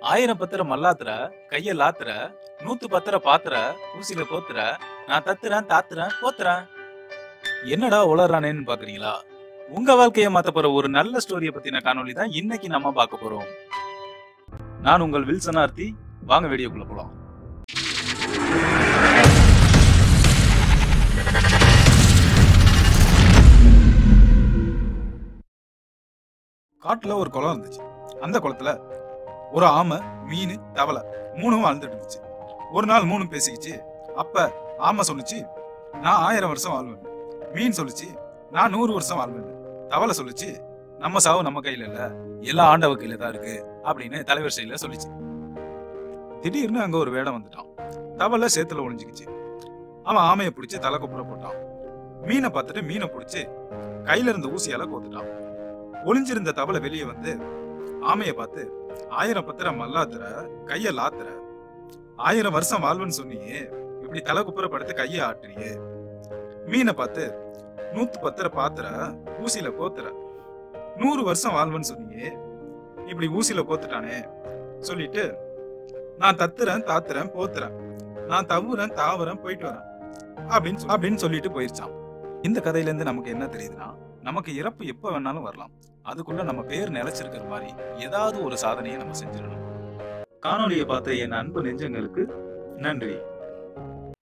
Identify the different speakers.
Speaker 1: ஆயிரம் பத்திர மல்லாத்துற கைய லாத்துற நூத்து பத்திர பாத்துற ஊசியில கோத்துற நான் தத்துறேன் தாத்துறேன் போத்துறேன் என்னடா உளறானேன்னு பாக்குறீங்களா உங்க வாழ்க்கையை மாத்த போற ஒரு நல்ல ஸ்டோரிய பத்தின காணொளி தான் இன்னைக்கு நம்ம பார்க்க போறோம் நான் உங்கள் வில்சனார்த்தி வாங்க வீடியோக்குள்ள போலாம் காட்டுல ஒரு குளம் இருந்துச்சு அந்த குளத்துல ஒரு ஆமை மீன் தவளை மூணும் வாழ்ந்துட்டு இருந்துச்சு ஒரு நாள் மூணும் பேசிக்கிச்சு அப்ப ஆமை சொல்லுச்சு நான் ஆயிரம் வருஷம் வாழ்வேன் மீன் சொல்லுச்சு நான் நூறு வருஷம் வாழ்வேன் தவளை சொல்லுச்சு நம்ம சாவு நம்ம கையில இல்ல எல்லா ஆண்டவ கையில தான் இருக்கு அப்படின்னு தலைவர் செயல சொல்லுச்சு திடீர்னு அங்க ஒரு வேடம் வந்துட்டான் தவளை சேத்துல ஒளிஞ்சுக்கிச்சு அவன் ஆமையை பிடிச்சு தலை குப்புற போட்டான் மீனை பார்த்துட்டு மீனை பிடிச்சு கையில இருந்த ஊசியால கோத்துட்டான் ஒளிஞ்சிருந்த தவளை வெளியே வந்து ஆமையை பார்த்து ஆயிரம் பத்திரம் மல்லாத்துற கைய லாத்துற ஆயிரம் வருஷம் வாழ்வன்னு சொன்னியே இப்படி தலை குப்புற படுத்து கைய ஆட்டுறியே மீனை பார்த்து நூத்து பத்திர பாத்துற ஊசியில கோத்துற நூறு வருஷம் வாழ்வன்னு சொன்னியே இப்படி ஊசியில கோத்துட்டானே சொல்லிட்டு நான் தத்துறேன் தாத்துறேன் போத்துறேன் நான் தவுறேன் தாவுறேன் போயிட்டு வரேன் அப்படின்னு சொ- அப்படின்னு சொல்லிட்டு போயிருச்சான் இந்த கதையில இருந்து நமக்கு என்ன தெரியுதுன்னா நமக்கு இறப்பு எப்ப வேணாலும் வரலாம் அதுக்குள்ள நம்ம பேர் நிலைச்சிருக்கிற மாதிரி ஏதாவது ஒரு சாதனையை நம்ம செஞ்சிடணும் காணொளியை பார்த்த என் அன்பு நெஞ்சங்களுக்கு நன்றி